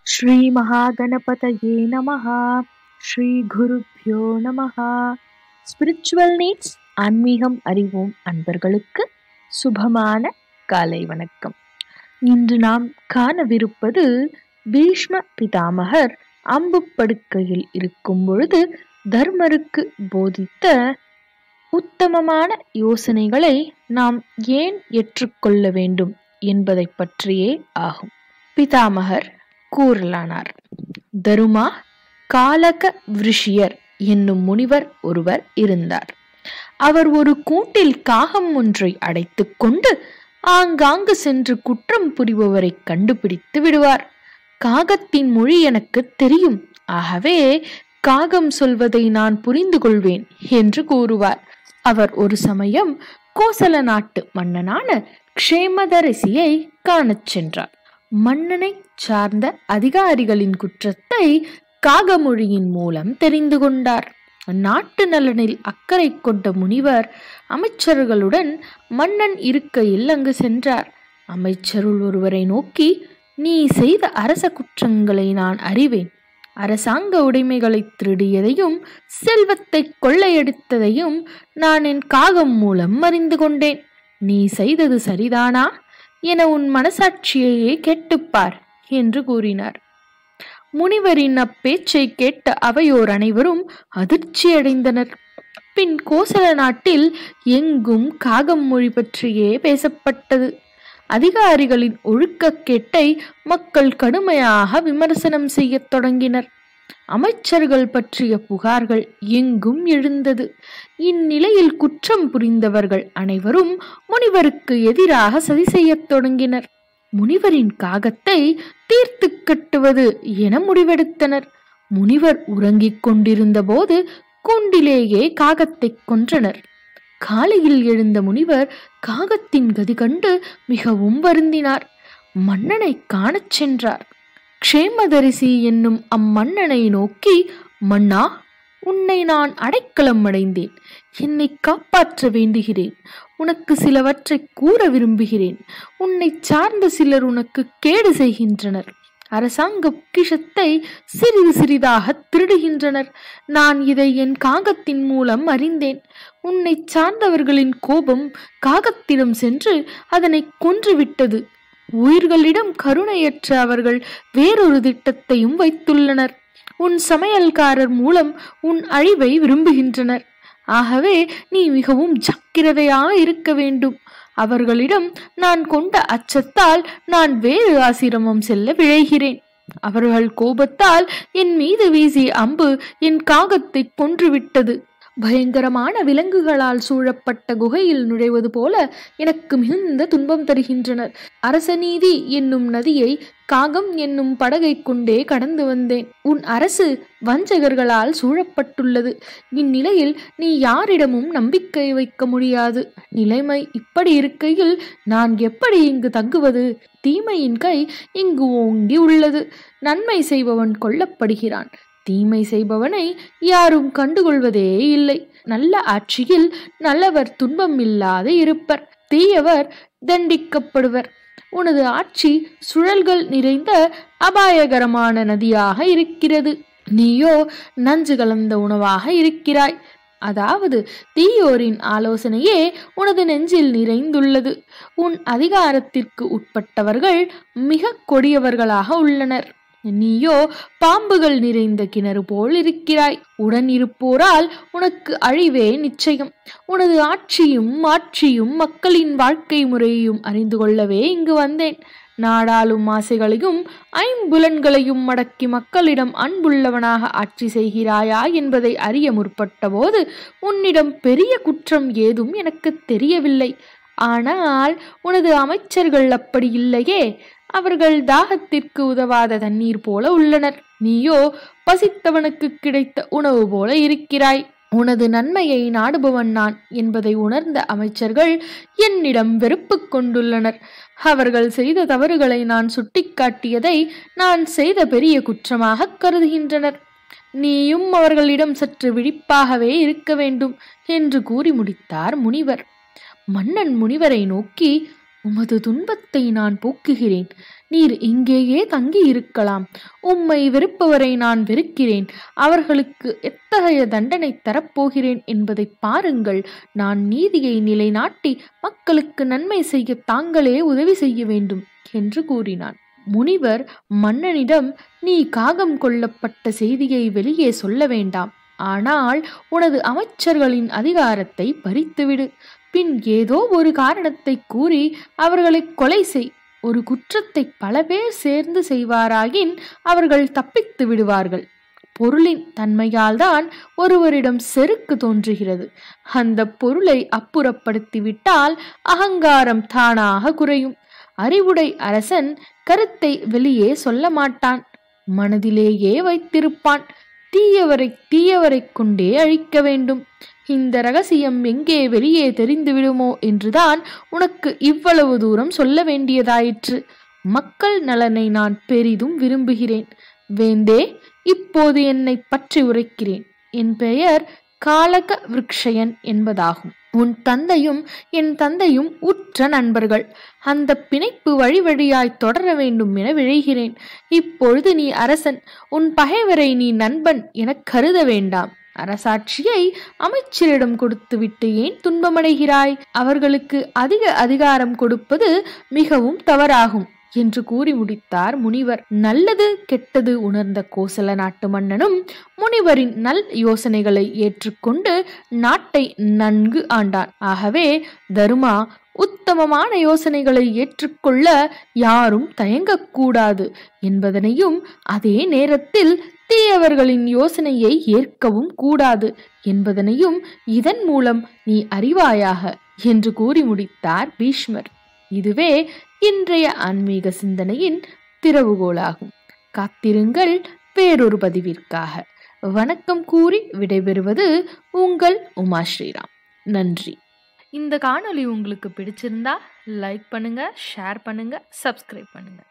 ஸ்ரீ மகாகணபதயே நமஹ ஸ்ரீ குருப்யோ நமஹ spiritual needs ஆன்மீகம் அறிவோம் அன்பர்களுக்கு சுபமான காலை வணக்கம் இன்று நாம் காணவிருப்பது பீஷ்ம பிதாமகர் அம்பு படுக்கையில் இருக்கும் பொழுது தர்மருக்கு போதித்த உத்தமமான யோசனைகளை நாம் ஏன் ஏற்றுக்கொள்ள வேண்டும் என்பதை பற்றியே ஆகும் பிதாமகர் கூறலானார் தருமா காலக விருஷியர் என்னும் முனிவர் ஒருவர் இருந்தார் அவர் ஒரு கூட்டில் காகம் ஒன்றை அடைத்துக் கொண்டு ஆங்காங்கு சென்று குற்றம் புரிபவரை கண்டுபிடித்து விடுவார் காகத்தின் மொழி எனக்கு தெரியும் ஆகவே காகம் சொல்வதை நான் புரிந்து கொள்வேன் என்று கூறுவார் அவர் ஒரு சமயம் கோசல நாட்டு மன்னனான க்ஷேமதரிசியை காணச் சென்றார் மன்னனை சார்ந்த அதிகாரிகளின் குற்றத்தை காகமொழியின் மூலம் தெரிந்து கொண்டார் நாட்டு நலனில் அக்கறை கொண்ட முனிவர் அமைச்சர்களுடன் மன்னன் இருக்கையில் அங்கு சென்றார் அமைச்சருள் ஒருவரை நோக்கி நீ செய்த அரச குற்றங்களை நான் அறிவேன் அரசாங்க உடைமைகளை திருடியதையும் செல்வத்தை கொள்ளையடித்ததையும் நான் என் காகம் மூலம் அறிந்து கொண்டேன் நீ செய்தது சரிதானா என உன் மனசாட்சியையே கேட்டுப்பார் என்று கூறினார் முனிவரின் அப்பேச்சை கேட்ட அவையோர் அனைவரும் அதிர்ச்சியடைந்தனர் பின் கோசல நாட்டில் எங்கும் காகம் மொழி பற்றியே பேசப்பட்டது அதிகாரிகளின் ஒழுக்கக்கேட்டை மக்கள் கடுமையாக விமர்சனம் செய்யத் தொடங்கினர் அமைச்சர்கள் பற்றிய புகார்கள் எங்கும் எழுந்தது இந்நிலையில் குற்றம் புரிந்தவர்கள் அனைவரும் முனிவருக்கு எதிராக சதி செய்யத் தொடங்கினர் முனிவரின் காகத்தை தீர்த்து கட்டுவது என முடிவெடுத்தனர் முனிவர் உறங்கிக் கொண்டிருந்த போது கூண்டிலேயே காகத்தை கொன்றனர் காலையில் எழுந்த முனிவர் காகத்தின் கதி கண்டு மிகவும் வருந்தினார் மன்னனை காணச் சென்றார் க்ஷேமதரிசி என்னும் அம்மன்னனை நோக்கி மன்னா உன்னை நான் அடைக்கலம் அடைந்தேன் என்னை காப்பாற்ற வேண்டுகிறேன் உனக்கு சிலவற்றை கூற விரும்புகிறேன் உன்னை சார்ந்த சிலர் உனக்கு கேடு செய்கின்றனர் அரசாங்க பொக்கிஷத்தை சிறிது சிறிதாக திருடுகின்றனர் நான் இதை என் காகத்தின் மூலம் அறிந்தேன் உன்னை சார்ந்தவர்களின் கோபம் காகத்திடம் சென்று அதனை கொன்றுவிட்டது உயிர்களிடம் கருணையற்ற அவர்கள் வேறொரு திட்டத்தையும் வைத்துள்ளனர் உன் சமையல்காரர் மூலம் உன் அழிவை விரும்புகின்றனர் ஆகவே நீ மிகவும் ஜக்கிரதையாக இருக்க வேண்டும் அவர்களிடம் நான் கொண்ட அச்சத்தால் நான் வேறு ஆசிரமம் செல்ல விழைகிறேன் அவர்கள் கோபத்தால் என் மீது வீசிய அம்பு என் காகத்தை கொன்றுவிட்டது பயங்கரமான விலங்குகளால் சூழப்பட்ட குகையில் நுழைவது போல எனக்கு மிகுந்த துன்பம் தருகின்றனர் அரசநீதி என்னும் நதியை காகம் என்னும் படகை கொண்டே கடந்து வந்தேன் உன் அரசு வஞ்சகர்களால் சூழப்பட்டுள்ளது இந்நிலையில் நீ யாரிடமும் நம்பிக்கை வைக்க முடியாது நிலைமை இப்படி இருக்கையில் நான் எப்படி இங்கு தங்குவது தீமையின் கை இங்கு ஓங்கி உள்ளது நன்மை செய்பவன் கொல்லப்படுகிறான் தீமை செய்பவனை யாரும் கண்டுகொள்வதே இல்லை நல்ல ஆட்சியில் நல்லவர் துன்பம் இல்லாது இருப்பர் தீயவர் தண்டிக்கப்படுவர் உனது ஆட்சி சுழல்கள் நிறைந்த அபாயகரமான நதியாக இருக்கிறது நீயோ நஞ்சு கலந்த உணவாக இருக்கிறாய் அதாவது தீயோரின் ஆலோசனையே உனது நெஞ்சில் நிறைந்துள்ளது உன் அதிகாரத்திற்கு உட்பட்டவர்கள் மிக கொடியவர்களாக உள்ளனர் நீயோ பாம்புகள் நிறைந்த கிணறு போல் இருக்கிறாய் உடன் இருப்போரால் உனக்கு அழிவே நிச்சயம் உனது ஆட்சியும் ஆட்சியும் மக்களின் வாழ்க்கை முறையையும் அறிந்து கொள்ளவே இங்கு வந்தேன் நாடாளும் ஆசைகளையும் ஐம்புலன்களையும் மடக்கி மக்களிடம் அன்புள்ளவனாக ஆட்சி செய்கிறாயா என்பதை அறிய முற்பட்ட போது உன்னிடம் பெரிய குற்றம் ஏதும் எனக்கு தெரியவில்லை ஆனால் உனது அமைச்சர்கள் அப்படி இல்லையே அவர்கள் தாகத்திற்கு உதவாத தண்ணீர் போல உள்ளனர் நீயோ பசித்தவனுக்கு கிடைத்த உணவு போல இருக்கிறாய் உனது நன்மையை நாடுபவன் நான் என்பதை உணர்ந்த அமைச்சர்கள் என்னிடம் வெறுப்பு கொண்டுள்ளனர் அவர்கள் செய்த தவறுகளை நான் சுட்டிக்காட்டியதை நான் செய்த பெரிய குற்றமாக கருதுகின்றனர் நீயும் அவர்களிடம் சற்று விழிப்பாகவே இருக்க வேண்டும் என்று கூறி முடித்தார் முனிவர் மன்னன் முனிவரை நோக்கி உமது துன்பத்தை நான் போக்குகிறேன் நீர் இங்கேயே தங்கி இருக்கலாம் உம்மை வெறுப்பவரை நான் வெறுக்கிறேன் அவர்களுக்கு எத்தகைய தண்டனை தரப்போகிறேன் என்பதை பாருங்கள் நான் நீதியை நிலைநாட்டி மக்களுக்கு நன்மை செய்ய தாங்களே உதவி செய்ய வேண்டும் என்று கூறினான் முனிவர் மன்னனிடம் நீ காகம் கொல்லப்பட்ட செய்தியை வெளியே சொல்ல வேண்டாம் ஆனால் உனது அமைச்சர்களின் அதிகாரத்தை பறித்துவிடு பின் ஏதோ ஒரு காரணத்தை கூறி அவர்களை கொலை செய் ஒரு குற்றத்தை பல பேர் சேர்ந்து செய்வாராயின் அவர்கள் தப்பித்து விடுவார்கள் பொருளின் தன்மையால்தான் ஒருவரிடம் செருக்கு தோன்றுகிறது அந்த பொருளை அப்புறப்படுத்திவிட்டால் அகங்காரம் தானாக குறையும் அறிவுடை அரசன் கருத்தை வெளியே சொல்ல மாட்டான் மனதிலேயே வைத்திருப்பான் தீயவரை தீயவரை கொண்டே அழிக்க வேண்டும் இந்த ரகசியம் எங்கே வெளியே தெரிந்து விடுமோ என்றுதான் உனக்கு இவ்வளவு தூரம் சொல்ல வேண்டியதாயிற்று மக்கள் நலனை நான் பெரிதும் விரும்புகிறேன் வேந்தே இப்போது என்னை பற்றி உரைக்கிறேன் என் பெயர் காலக விருக்ஷயன் என்பதாகும் உன் தந்தையும் என் தந்தையும் உற்ற நண்பர்கள் அந்த பிணைப்பு வழி வழியாய் தொடர வேண்டும் என விழைகிறேன் இப்பொழுது நீ அரசன் உன் பகைவரை நீ நண்பன் எனக் கருத வேண்டாம் அரசாட்சியை அமைச்சரிடம் கொடுத்துவிட்டு ஏன் துன்பமடைகிறாய் அவர்களுக்கு அதிக அதிகாரம் கொடுப்பது மிகவும் தவறாகும் என்று கூறி முடித்தார் முனிவர் நல்லது கெட்டது உணர்ந்த கோசல நாட்டு மன்னனும் முனிவரின் நல் யோசனைகளை ஏற்றுக்கொண்டு நாட்டை நன்கு ஆண்டான் ஆகவே தருமா உத்தமமான யோசனைகளை ஏற்றுக்கொள்ள யாரும் தயங்கக்கூடாது என்பதனையும் அதே நேரத்தில் தீயவர்களின் யோசனையை ஏற்கவும் கூடாது என்பதனையும் இதன் மூலம் நீ அறிவாயாக என்று கூறி முடித்தார் பீஷ்மர் இதுவே இன்றைய ஆன்மீக சிந்தனையின் திறவுகோலாகும் காத்திருங்கள் வேறொரு பதிவிற்காக வணக்கம் கூறி விடைபெறுவது உங்கள் உமா ஸ்ரீராம் நன்றி இந்த காணொளி உங்களுக்கு பிடிச்சிருந்தா லைக் பண்ணுங்க ஷேர் பண்ணுங்க சப்ஸ்கிரைப் பண்ணுங்க